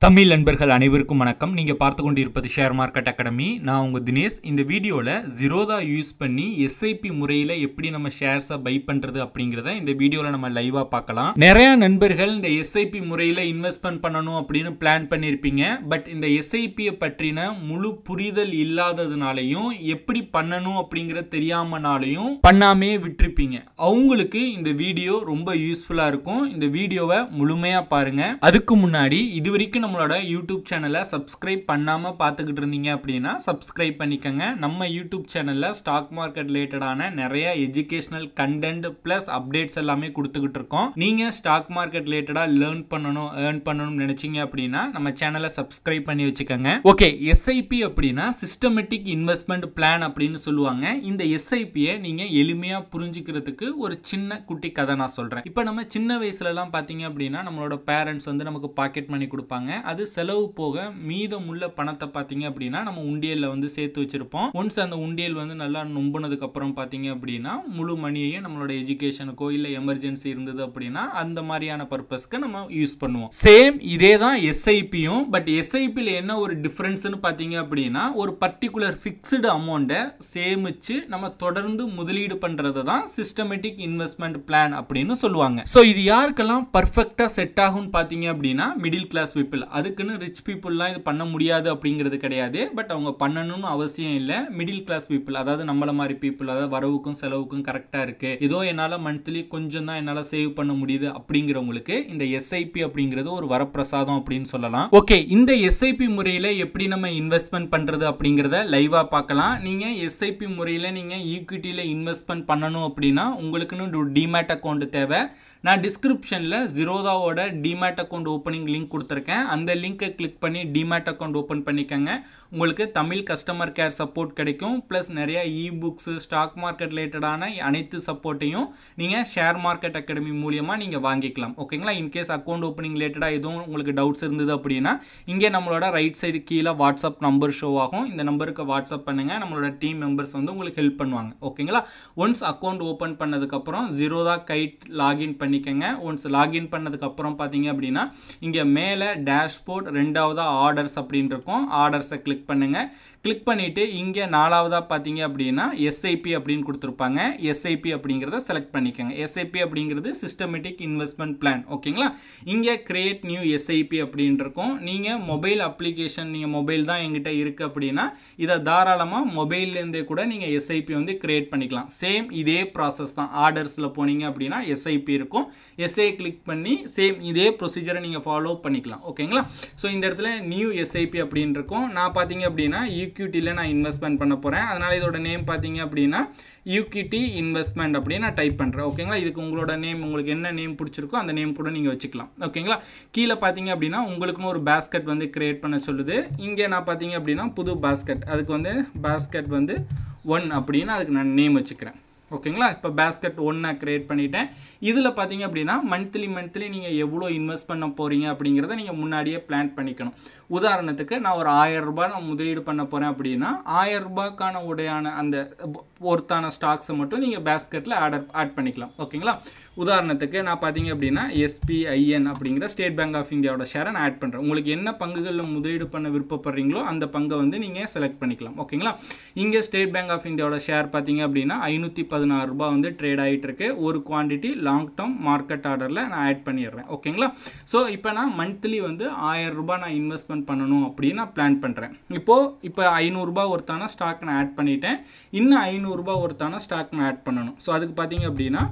தமிழ் நண்பர்கள் அனைவருக்கும் வணக்கம் நீங்கள் பார்த்து கொண்டிருப்பது ஷேர் மார்க்கெட் அகாடமி நான் உங்கள் தினேஷ் இந்த வீடியோவில் ஜிரோதா யூஸ் பண்ணி எஸ்ஐபி முறையில் எப்படி நம்ம ஷேர்ஸை பை பண்ணுறது அப்படிங்கிறத இந்த வீடியோவில் நம்ம லைவாக பார்க்கலாம் நிறைய நண்பர்கள் இந்த எஸ்ஐபி முறையில் இன்வெஸ்ட்மெண்ட் பண்ணணும் அப்படின்னு பிளான் பண்ணியிருப்பீங்க பட் இந்த எஸ்ஐபியை பற்றின முழு புரிதல் இல்லாததுனாலையும் எப்படி பண்ணணும் அப்படிங்கிறது தெரியாமனாலையும் பண்ணாமே விட்டுருப்பீங்க அவங்களுக்கு இந்த வீடியோ ரொம்ப யூஸ்ஃபுல்லாக இருக்கும் இந்த வீடியோவை முழுமையாக பாருங்கள் அதுக்கு முன்னாடி இது வரைக்கும் நம்மளோட யூடியூப் சேனலை சப்ஸ்கிரைப் பண்ணாமல் பார்த்துக்கிட்டு இருந்தீங்க அப்படின்னா சப்ஸ்கிரைப் பண்ணிக்கோங்க நம்ம யூடியூப் சேனலில் ஸ்டாக் மார்க்கெட் ரிலேட்டடான நிறைய எஜுகேஷனல் கண்டென்ட் ப்ளஸ் அப்டேட்ஸ் எல்லாமே கொடுத்துக்கிட்டு இருக்கோம் நீங்கள் ஸ்டாக் மார்க்கெட் ரிலேட்டடாக லேர்ன் பண்ணணும் ஏர்ன் பண்ணணும்னு நினச்சிங்க அப்படின்னா நம்ம சேனலை சப்ஸ்கிரைப் பண்ணி வச்சுக்கோங்க ஓகே எஸ்ஐபி அப்படின்னா சிஸ்டமேட்டிக் இன்வெஸ்ட்மெண்ட் பிளான் அப்படின்னு சொல்லுவாங்க இந்த எஸ்ஐபியை நீங்கள் எளிமையாக புரிஞ்சுக்கிறதுக்கு ஒரு சின்ன குட்டி கதை நான் சொல்கிறேன் இப்போ நம்ம சின்ன வயசுலலாம் பார்த்தீங்க அப்படின்னா நம்மளோட பேரண்ட்ஸ் வந்து நமக்கு பாக்கெட் மணி கொடுப்பாங்க அது செலவு போக மீதமுள்ள பணத்தை பார்த்தீங்க அப்படின்னா நம்ம உண்டியலில் வந்து சேர்த்து வச்சிருப்போம் ஒன்ஸ் அந்த உண்டியல் வந்து நல்லா நொம்புனதுக்கு அப்புறம் பார்த்தீங்க அப்படின்னா முழு மணியையும் நம்மளோட எஜுகேஷனுக்கோ இல்லை எமர்ஜென்சி இருந்தது அப்படின்னா அந்த மாதிரியான பர்பஸ்க்கு நம்ம யூஸ் பண்ணுவோம் சேம் இதே தான் எஸ்ஐபியும் பட் எஸ்ஐபியில் என்ன ஒரு டிஃப்ரென்ஸ்னு பார்த்தீங்க அப்படின்னா ஒரு பர்டிகுலர் ஃபிக்ஸ்டு அமௌண்ட்டை சேமிச்சு நம்ம தொடர்ந்து முதலீடு பண்ணுறது தான் சிஸ்டமேட்டிக் இன்வெஸ்ட்மெண்ட் பிளான் அப்படின்னு சொல்லுவாங்க ஸோ இது யாருக்கெல்லாம் பர்ஃபெக்டாக செட் ஆகும்னு பார்த்தீங்க அப்படின்னா மிடில் கிளாஸ் பீப்புள் அதுக்குன்னு ரிச் பீப்புளெலாம் இது பண்ண முடியாது அப்படிங்கிறது கிடையாது பட் அவங்க பண்ணணும்னு அவசியம் இல்லை மிடில் கிளாஸ் பீப்புள் அதாவது நம்மள மாதிரி பீப்புள் அதாவது வரவுக்கும் செலவுக்கும் கரெக்டாக இருக்குது ஏதோ என்னால் மந்த்லி கொஞ்சம் தான் என்னால் சேவ் பண்ண முடியுது அப்படிங்கிறவங்களுக்கு இந்த எஸ்ஐபி அப்படிங்கிறது ஒரு வரப்பிரசாதம் அப்படின்னு சொல்லலாம் ஓகே இந்த எஸ்ஐபி முறையில் எப்படி நம்ம இன்வெஸ்ட்மெண்ட் பண்ணுறது அப்படிங்கிறத லைவாக பார்க்கலாம் நீங்கள் எஸ்ஐபி முறையில் நீங்கள் ஈக்விட்டியில் இன்வெஸ்ட்மெண்ட் பண்ணணும் அப்படின்னா உங்களுக்குன்னு ஒரு டிமேட் அக்கௌண்ட் தேவை நான் டிஸ்கிரிப்ஷனில் ஜிரோதாவோட டிமேட் அக்கௌண்ட் ஓப்பனிங் லிங்க் கொடுத்துருக்கேன் அந்த லிங்க்கை கிளிக் பண்ணி டிமேட் அக்கௌண்ட் ஓப்பன் பண்ணிக்கோங்க உங்களுக்கு தமிழ் கஸ்டமர் கேர் சப்போர்ட் கிடைக்கும் ப்ளஸ் நிறைய இ புக்ஸு ஸ்டாக் மார்க்கெட் ரிலேட்டடான அனைத்து சப்போர்ட்டையும் நீங்கள் ஷேர் மார்க்கெட் அகாடமி மூலியமாக நீங்கள் வாங்கிக்கலாம் ஓகேங்களா இன்கேஸ் அக்கௌண்ட் ஓப்பனிங் ரிலேட்டடாக எதுவும் உங்களுக்கு டவுட்ஸ் இருந்தது அப்படின்னா இங்கே நம்மளோட ரைட் சைடு கீழே வாட்ஸ்அப் நம்பர் ஷோ ஆகும் இந்த நம்பருக்கு வாட்ஸ்அப் பண்ணுங்கள் நம்மளோட டீம் மெம்பர்ஸ் வந்து உங்களுக்கு ஹெல்ப் பண்ணுவாங்க ஓகேங்களா ஒன்ஸ் அக்கௌண்ட் ஓப்பன் பண்ணதுக்கப்புறம் ஜீரோதா கைட் லாகின் பண்ணி பண்ணிக்கோங்க ஒன்ஸ் லாகின் பண்ணதுக்கப்புறம் பார்த்தீங்க அப்படின்னா இங்கே மேலே டேஷ்போர்ட் ரெண்டாவதாக ஆர்டர்ஸ் அப்படின்னு இருக்கும் ஆர்டர்ஸை கிளிக் பண்ணுங்கள் கிளிக் பண்ணிவிட்டு இங்கே நாலாவதாக பார்த்தீங்க அப்படின்னா எஸ்ஐபி அப்படின்னு கொடுத்துருப்பாங்க எஸ்ஐபி அப்படிங்கிறத செலக்ட் பண்ணிக்கோங்க எஸ்ஐபி அப்படிங்கிறது சிஸ்டமேட்டிக் இன்வெஸ்ட்மெண்ட் பிளான் ஓகேங்களா இங்கே கிரியேட் நியூ எஸ்ஐபி அப்படின்னு இருக்கும் நீங்கள் மொபைல் அப்ளிகேஷன் நீங்கள் மொபைல் தான் எங்கிட்ட இருக்குது அப்படின்னா இதை தாராளமாக மொபைல்லேருந்தே கூட நீங்கள் எஸ்ஐபி வந்து கிரியேட் பண்ணிக்கலாம் சேம் இதே ப்ராசஸ் தான் ஆர்டர்ஸில் போனீங்க அப்படின்னா எஸ்ஐபி இருக்கும் எஸ்ஐ கிளிக் பண்ணி சேம் இதே ப்ரொசீஜரை நீங்கள் ஃபாலோ பண்ணிக்கலாம் ஓகேங்களா ஸோ இந்த இடத்துல நியூ எஸ்ஐபி அப்படின்னு இருக்கும் நான் பார்த்தீங்க அப்படின்னா ஈக்விட்டியில் நான் இன்வெஸ்ட்மெண்ட் பண்ண போகிறேன் அதனால் இதோட நேம் பார்த்தீங்க அப்படின்னா யூகிட்டி இன்வெஸ்ட்மெண்ட் அப்படின்னு நான் டைப் பண்ணுறேன் ஓகேங்களா இதுக்கு உங்களோட நேம் உங்களுக்கு என்ன நேம் பிடிச்சிருக்கோ அந்த நேம் கூட நீங்கள் வச்சுக்கலாம் ஓகேங்களா கீழே பார்த்தீங்க அப்படின்னா உங்களுக்குன்னு ஒரு பேஸ்கெட் வந்து க்ரியேட் பண்ண சொல்லுது இங்கே நான் பார்த்தீங்க அப்படின்னா புது பேஸ்கெட் அதுக்கு வந்து பேஸ்கெட் வந்து ஒன் அப்படின்னு அதுக்கு நான் நேம் வச்சுக்கிறேன் ஓகேங்களா இப்போ பேஸ்கெட் ஒன்றை க்ரியேட் பண்ணிட்டேன் இதில் பார்த்தீங்க அப்படின்னா மந்த்லி மந்த்லி நீங்கள் எவ்வளோ இன்வெஸ்ட் பண்ண போகிறீங்க அப்படிங்கிறத நீங்கள் முன்னாடியே பிளான் பண்ணிக்கணும் உதாரணத்துக்கு நான் ஒரு ஆயிரம் ரூபாய் நான் முதலீடு பண்ண போகிறேன் அப்படின்னா ஆயிரம் ரூபாய்க்கான உடையான அந்த ஒருத்தான ஸ்டாக்ஸை மட்டும் நீங்கள் பேஸ்கெட்டில் ஆர்டர் ஆட் பண்ணிக்கலாம் ஓகேங்களா உதாரணத்துக்கு நான் பார்த்தீங்க அப்படின்னா எஸ்பிஐஎன் அப்படிங்கிற ஸ்டேட் பேங்க் ஆஃப் இந்தியாவோட ஷேரை நான் ஆட் பண்ணுறேன் உங்களுக்கு என்ன பங்குகளில் முதலீடு பண்ண விருப்பப்படுறீங்களோ அந்த பங்கை வந்து நீங்கள் செலக்ட் பண்ணிக்கலாம் ஓகேங்களா இங்கே ஸ்டேட் பேங்க் ஆஃப் இந்தியாவோட ஷேர் பார்த்தீங்க அப்படின்னா ஐநூற்றி பதினாறு ரூபாய் வந்து ட்ரேட் ஆகிட்டு இருக்கு ஒரு குவான்டிட்டி லாங் டேர்ம் மார்க்கெட் ஆர்டரில் நான் ஆட் பண்ணிடுறேன் ஓகேங்களா ஸோ இப்போ நான் மந்த்லி வந்து ஆயிரம் ரூபாய் நான் இன்வெஸ்ட்மெண்ட் பண்ணணும் அப்படின்னு நான் பிளான் பண்ணுறேன் இப்போது இப்போ ஐநூறுரூபா ஒருத்தான ஸ்டாக் நான் ஆட் பண்ணிட்டேன் இன்னும் ஐநூறுரூபா ஒருத்தான ஸ்டாக் நான் ஆட் பண்ணணும் ஸோ அதுக்கு பார்த்தீங்க அப்படின்னா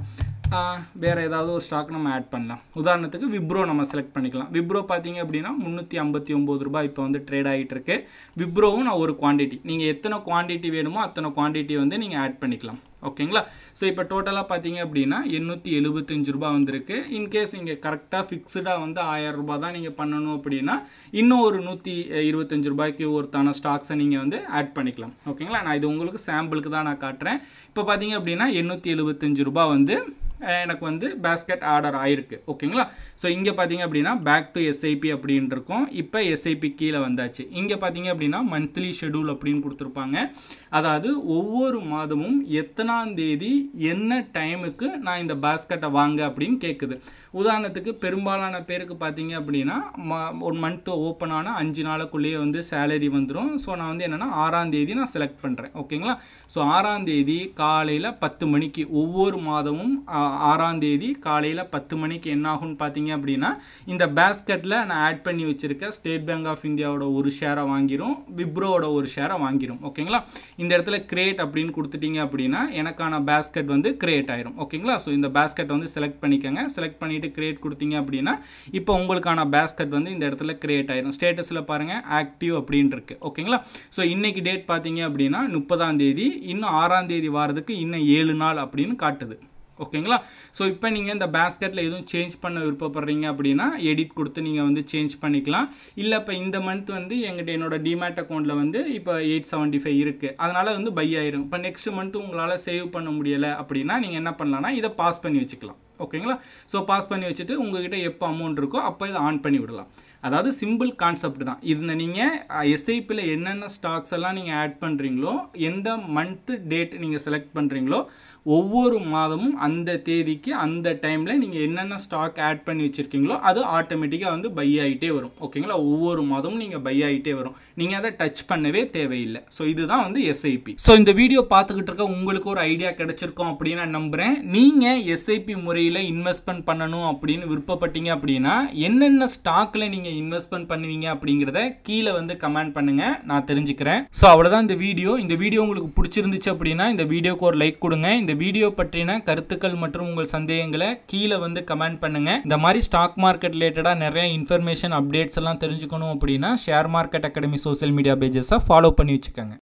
வேறு ஏதாவது ஒரு ஸ்டாக் நம்ம ஆட் பண்ணலாம் உதாரணத்துக்கு விப்ரோ நம்ம செலக்ட் பண்ணிக்கலாம் விப்ரோ பார்த்தீங்க அப்படின்னா முந்நூற்றி ஐம்பத்தி ஒம்பது ரூபாய் இப்போ வந்து ட்ரேட் ஆகிட்டு இருக்கு விப்ரோவும் நான் ஒரு குவான்டிட்டி நீங்கள் எத்தனை குவான்டிட்டி வேணுமோ அத்தனை குவான்டிட்டி வந்து நீங்கள் ஆட் பண்ணிக்கலாம் ஓகேங்களா ஸோ இப்போ டோட்டலாக பார்த்தீங்க அப்படின்னா எண்ணூற்றி எழுபத்தஞ்சு ரூபா வந்திருக்கு இன்கேஸ் இங்கே கரெக்டாக ஃபிக்ஸ்டாக வந்து ஆயிரம் ரூபாய் தான் நீங்கள் பண்ணணும் அப்படின்னா இன்னும் ஒரு நூற்றி இருபத்தஞ்சு ரூபாய்க்கு ஒருத்தான ஸ்டாக்ஸை நீங்கள் வந்து ஆட் பண்ணிக்கலாம் ஓகேங்களா நான் இது உங்களுக்கு சாம்பிளுக்கு தான் நான் காட்டுறேன் இப்போ பார்த்தீங்க அப்படின்னா எண்ணூற்றி எழுபத்தஞ்சு ரூபா வந்து எனக்கு வந்து பேஸ்கெட் ஆர்டர் ஆயிருக்கு ஓகேங்களா ஸோ இங்கே பார்த்தீங்க அப்படின்னா பேக் டு எஸ்ஐபி அப்படின்னு இருக்கும் இப்போ எஸ்ஐபி கீழே வந்தாச்சு இங்கே பார்த்தீங்க அப்படின்னா மந்த்லி ஷெடியூல் அப்படின்னு கொடுத்துருப்பாங்க அதாவது ஒவ்வொரு மாதமும் எத்தனாம் தேதி என்ன டைமுக்கு நான் இந்த பாஸ்கெட்டை வாங்க அப்படின்னு கேட்குது உதாரணத்துக்கு பெரும்பாலான பேருக்கு பார்த்தீங்க அப்படின்னா ஒரு மந்த் ஓப்பன் ஆன அஞ்சு நாளுக்குள்ளேயே வந்து சேலரி வந்துடும் ஸோ நான் வந்து என்னென்னா ஆறாம் தேதி நான் செலக்ட் பண்ணுறேன் ஓகேங்களா ஸோ ஆறாம் தேதி காலையில் பத்து மணிக்கு ஒவ்வொரு மாதமும் ஆறாம் தேதி காலையில் பத்து மணிக்கு என்ன ஆகும்னு பார்த்தீங்க அப்படின்னா இந்த பேஸ்கெட்டில் நான் ஆட் பண்ணி வச்சுருக்க ஸ்டேட் பேங்க் ஆஃப் இந்தியாவோட ஒரு ஷேரை வாங்கிரும் விப்ரோவோட ஒரு ஷேரை வாங்கிரும் ஓகேங்களா இந்த இடத்துல கிரியேட் அப்படின்னு கொடுத்துட்டீங்க அப்படின்னா எனக்கான பேஸ்கெட் வந்து கிரியேட் ஆயிரும் ஓகேங்களா ஸோ இந்த பேஸ்கெட் வந்து செலக்ட் பண்ணிக்கோங்க செலக்ட் பண்ணிவிட்டு கிரியேட் கொடுத்தீங்க அப்படின்னா இப்போ உங்களுக்கான பேஸ்கெட் வந்து இந்த இடத்துல கிரியேட் ஆயிரும் ஸ்டேட்டஸில் பாருங்கள் ஆக்டிவ் அப்படின்னு இருக்கு ஓகேங்களா ஸோ இன்னைக்கு டேட் பார்த்தீங்க அப்படின்னா முப்பதாம் தேதி இன்னும் ஆறாம் தேதி வாரதுக்கு இன்னும் ஏழு நாள் அப்படின்னு காட்டுது ஓகேங்களா ஸோ இப்போ நீங்கள் இந்த பேஸ்கெட்டில் எதுவும் சேஞ்ச் பண்ண விருப்பப்படுறீங்க அப்படின்னா எடிட் கொடுத்து நீங்கள் வந்து சேஞ்ச் பண்ணிக்கலாம் இல்லை இப்போ இந்த மந்த் வந்து எங்கிட்ட என்னோட டிமேட் அக்கௌண்ட்டில் வந்து இப்போ எயிட் செவன்ட்டி ஃபைவ் இருக்குது அதனால் வந்து பை ஆயிரும் இப்போ நெக்ஸ்ட் மந்த் உங்களால் சேவ் பண்ண முடியலை அப்படின்னா நீங்கள் என்ன பண்ணலாம்னா இதை பாஸ் பண்ணி வச்சுக்கலாம் ஓகேங்களா ஸோ பாஸ் பண்ணி வச்சுட்டு உங்ககிட்ட எப்போ அமௌண்ட் இருக்கோ அப்போ இதை ஆன் பண்ணி விடலாம் அதாவது சிம்பிள் கான்செப்ட் தான் இதில் நீங்கள் எஸ்ஐபியில் என்னென்ன ஸ்டாக்ஸ் எல்லாம் நீங்கள் ஆட் பண்ணுறீங்களோ எந்த மந்த்து டேட் நீங்கள் செலக்ட் பண்ணுறீங்களோ ஒவ்வொரு மாதமும் அந்த தேதிக்கு அந்த டைமில் நீங்கள் என்னென்ன ஸ்டாக் ஆட் பண்ணி வச்சுருக்கீங்களோ அது ஆட்டோமேட்டிக்காக வந்து பை ஆகிட்டே வரும் ஓகேங்களா ஒவ்வொரு மாதமும் நீங்கள் பை ஆகிட்டே வரும் நீங்கள் அதை டச் பண்ணவே தேவையில்லை ஸோ இதுதான் வந்து எஸ்ஐபி ஸோ இந்த வீடியோ பார்த்துக்கிட்டு இருக்க உங்களுக்கு ஒரு ஐடியா கிடைச்சிருக்கோம் அப்படின்னு நான் நம்புகிறேன் நீங்கள் எஸ்ஐபி முறையில் இன்வெஸ்ட்மெண்ட் பண்ணணும் அப்படின்னு விருப்பப்பட்டீங்க அப்படின்னா என்னென்ன ஸ்டாக்கில் நீங்கள் இன்வெஸ்ட்மெண்ட் பண்ணுவீங்க அப்படிங்கிறத கீழே வந்து கமெண்ட் பண்ணுங்கள் நான் தெரிஞ்சுக்கிறேன் ஸோ அவ்வளோதான் இந்த வீடியோ இந்த வீடியோ உங்களுக்கு பிடிச்சிருந்துச்சு அப்படின்னா இந்த வீடியோக்கு ஒரு லைக் கொடுங்க இந்த வீடியோ பற்றின கருத்துக்கள் மற்றும் உங்கள் சந்தேகங்களை கீழே வந்து கமெண்ட் பண்ணுங்க இந்த மாதிரி ஸ்டாக் மார்க்கெட் ரிலேட்டடாக நிறைய இன்ஃபர்மேஷன் அப்டேட்ஸ் எல்லாம் தெரிஞ்சுக்கணும் அப்படின்னா share market academy social media பேஜஸை ஃபாலோ பண்ணி வச்சுக்கோங்க